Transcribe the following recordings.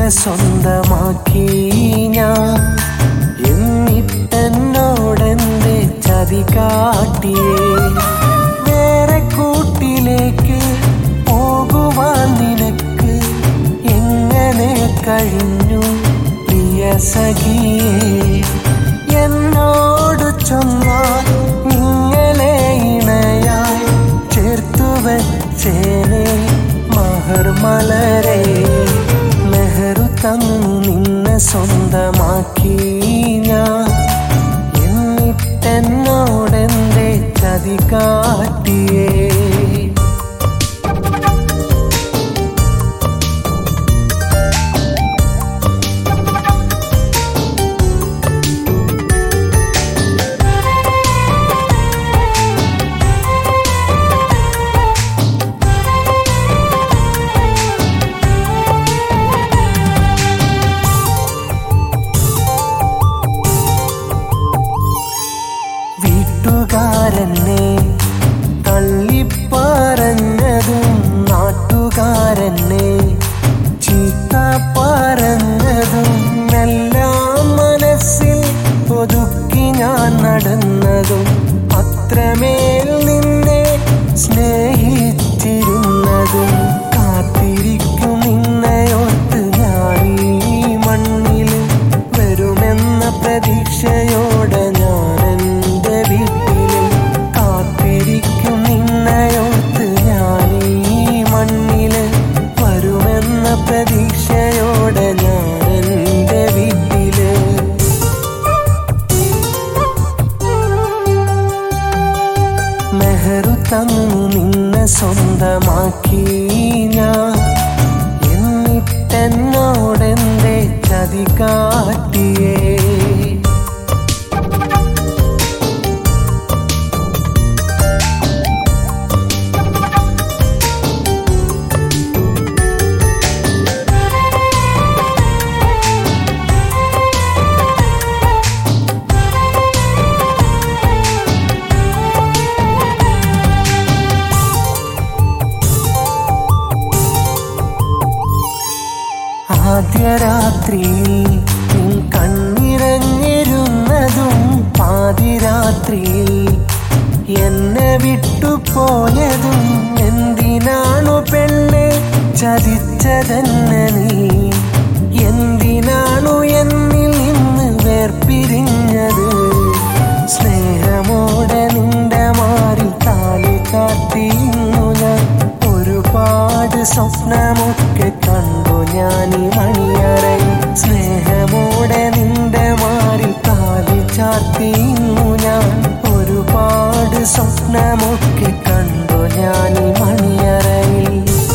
സ്വന്തമാക്കി ഞാൻ എന്നിട്ടെന്നോടെന്റെ ചതി കാട്ടിയേ വേറെ കൂട്ടിലേക്ക് പോകുവാൻ നിനക്ക് എങ്ങനെ കഴിഞ്ഞു പ്രിയ സഖിയേ എന്നോട് ചൊന്നാൽ നിങ്ങളെ ഇണയായി ചേർത്തു വെച്ചേനെ മഹർ മലരെ നെഹ്റു തന്നു നിന്നെ സ്വന്തമാക്കി ഞാൻ എന്നിട്ടെന്നോടെന്റെ ചതി കാട്ടിയേ വീട്ടുകാരനെ തള്ളിപ്പറഞ്ഞതും നാട്ടുകാരനെ ചീത്ത പറഞ്ഞതും എല്ലാം മനസ്സിൽ ഒതുക്കി ഞാൻ നടന്നതും അത്രമേൽ നിന്നെ സ്നേഹിച്ചിരുന്നതും കാത്തിരിക്കും നിന്നെയോർത്ത് ഞാൻ ഈ മണ്ണിൽ വരുമെന്ന പ്രതീക്ഷയോടെ ഞാൻ എൻ്റെ വീട്ടിൽ കാത്തിരിക്കും നിന്നെയോർത്ത് ഞാൻ ഈ മണ്ണിൽ വരുമെന്ന പ്രതീക്ഷയോടെ ഞാൻ എൻ്റെ വീട്ടില് നെഹ്റു തന്നു നിന്നെ സ്വന്തമാക്കി ഞാൻ എന്നിട്ടെന്നോടെന്റെ ചതി കാട്ടിയേ ആദ്യ രാത്രിയിൽ നിൻ കണ്ണിറങ്ങിരുന്നതും പാതിരാത്രിയിൽ എന്നെ വിട്ടുപോയതും എന്തിനാണു പെണ്ണെ ചതിച്ചതെന്നെ നീ എന്തിനാണു എന്നിൽ നിന്ന് വേർപിരിഞ്ഞത് സ്നേഹമോടെ നിന്റെ മാറിൽ താലി ചാർത്തിയിരുന്നു ഞാൻ ഒരുപാട് സ്വപ്നമൊക്കെ കണ്ടു ഞാൻ ഈ മണിയറയിൽ സ്നേഹമോടെ നിന്റെ മാറിൽ താലി ചാർത്തിയിരുന്നു ഞാൻ ഒരുപാട് സ്വപ്നമൊക്കെ കണ്ടു ഞാൻ ഈ മണിയറയിൽ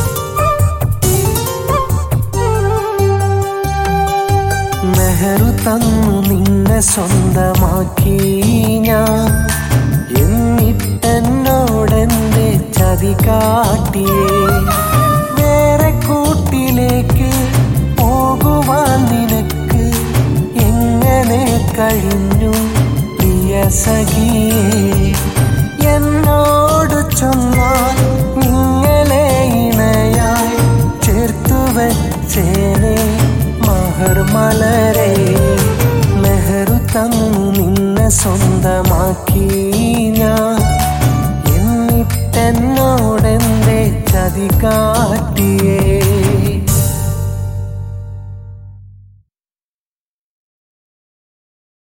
നെഹ്റു തന്നു നിന്നെ സ്വന്തമാക്കി ഞാൻ എന്നിട്ടെന്നോടെന്റെ ചതി കാട്ടിയേ വേറെ കൂട്ടിലേക്ക് പോകുവാൻ നിനക്ക് എങ്ങനെ കഴിഞ്ഞു പ്രിയ സഖിയേ എന്നോട് ചൊന്ന